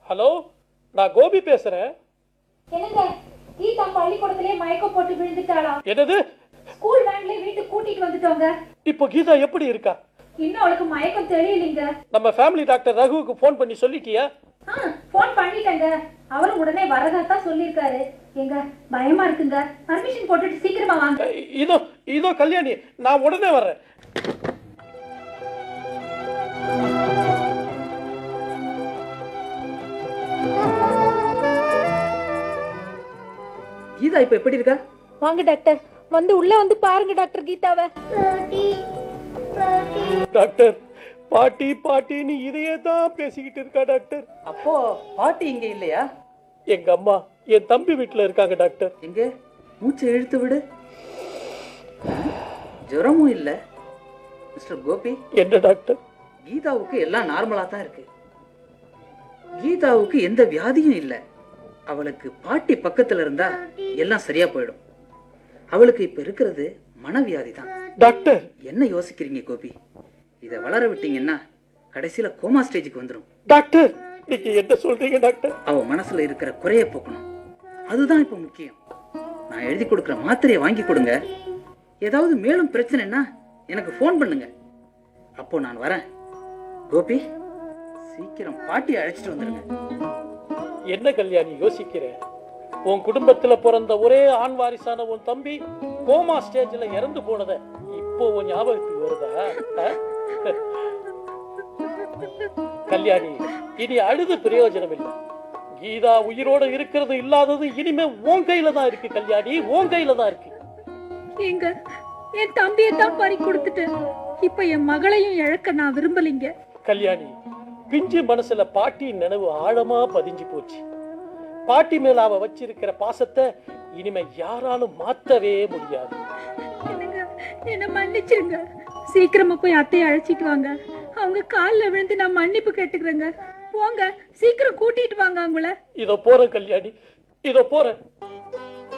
Hello நான் கோபி பேசுறேன் என்னங்க கீதா பள்ளிக்கூடத்திலே மயக்கம் போட்டு விழுந்துட்டாளா என்னது ஸ்கூல் வேன்ல வீட்டுக்கு கூட்டிட்டு வந்துட்டோங்க இப்போ கீதா எப்படி இருக்கா இன்னும் அவளுக்கு மயக்கம் தெரியலீங்க நம்ம ஃபேமிலி டாக்டர் ரகுவுக்கு ஃபோன் பண்ணி சொல்லிட்டியா ஆ ஃபோன் பண்ணிட்டேங்க அவரும் உடனே வரதா தான் சொல்லியிருக்காரு எங்க பயமா இருக்குங்க பர்மிஷன் போட்டுட்டு சீக்கிரமா வாங்க அஹ், இதோ இதோ கல்யாணி நான் உடனே வர்றேன் கீதா இப்ப எப்படி இருக்கா வாங்க டாக்டர் வந்து உள்ள வந்து பாருங்க டாக்டர் கீதாவை டாக்டர் பாட்டி பாட்டின்னு இதையே தான் பேசிக்கிட்டு இருக்கா டாக்டர் அப்போ பாட்டி இங்க இல்லையா எங்க அம்மா என் தம்பி வீட்டுல இருக்காங்க டாக்டர் எங்க மூச்சை இழுத்து விடு ஜுரமும் இல்ல மிஸ்டர் கோபி என்ன டாக்டர் கீதாவுக்கு எல்லாம் நார்மலா தான் இருக்கு கீதாவுக்கு எந்த வியாதியும் இல்ல அவளுக்கு பாட்டி பக்கத்துல இருந்தா எல்லாம் சரியா போயிடும் அவளுக்கு இப்ப இருக்கிறது மனவியாதி தான் டாக்டர் என்ன யோசிக்கிறீங்க கோபி இதை வளர விட்டீங்கன்னா கடைசியில கோமா ஸ்டேஜுக்கு வந்துடும் டாக்டர் நீங்க என்ன சொல்றீங்க டாக்டர் அவ மனசுல இருக்கிற குறைய போக்கணும் அதுதான் இப்ப முக்கியம் நான் எழுதி கொடுக்கிற மாத்திரையை வாங்கி கொடுங்க ஏதாவது மேலும் பிரச்சனைன்னா எனக்கு ஃபோன் பண்ணுங்க அப்போ நான் வரேன் கோபி சீக்கிரம் பாட்டி அழைச்சிட்டு வந்துருங்க என்ன கல்யாணி யோசிக்கிற உன் குடும்பத்துல பிறந்த ஒரே ஆண் வாரிசான உன் தம்பி கோமா ஸ்டேஜ்ல இறந்து போனத இப்போ உன் ஞாபகத்துக்கு வருதா ஆ? கல்யாணி இனி அழுது பிரயோஜனம் இல்லை கீதா உயிரோட இருக்கிறது இல்லாதது இனிமே உன் கையில தான் இருக்கு கல்யாணி உன் கையில தான் இருக்கு எங்க என் தம்பியை தான் பறி கொடுத்துட்டேன் இப்ப என் மகளையும் இழக்க நான் விரும்பலைங்க கல்யாணி பிஞ்சு மனசுல பாட்டியின் நினைவு ஆழமா பதிஞ்சு போச்சு பாட்டி மேல அவ வச்சிருக்கிற பாசத்தை இனிமே யாராலும் மாத்தவே முடியாது என்னங்க என்ன மன்னிச்சிருங்க சீக்கிரமா போய் அத்தையை அழைச்சிட்டு வாங்க அவங்க காலில் விழுந்து நான் மன்னிப்பு கேட்டுக்கிறேங்க போங்க சீக்கிரம் கூட்டிட்டு வாங்க அவங்கள இதோ போறேன் கல்யாணி இதோ போறேன்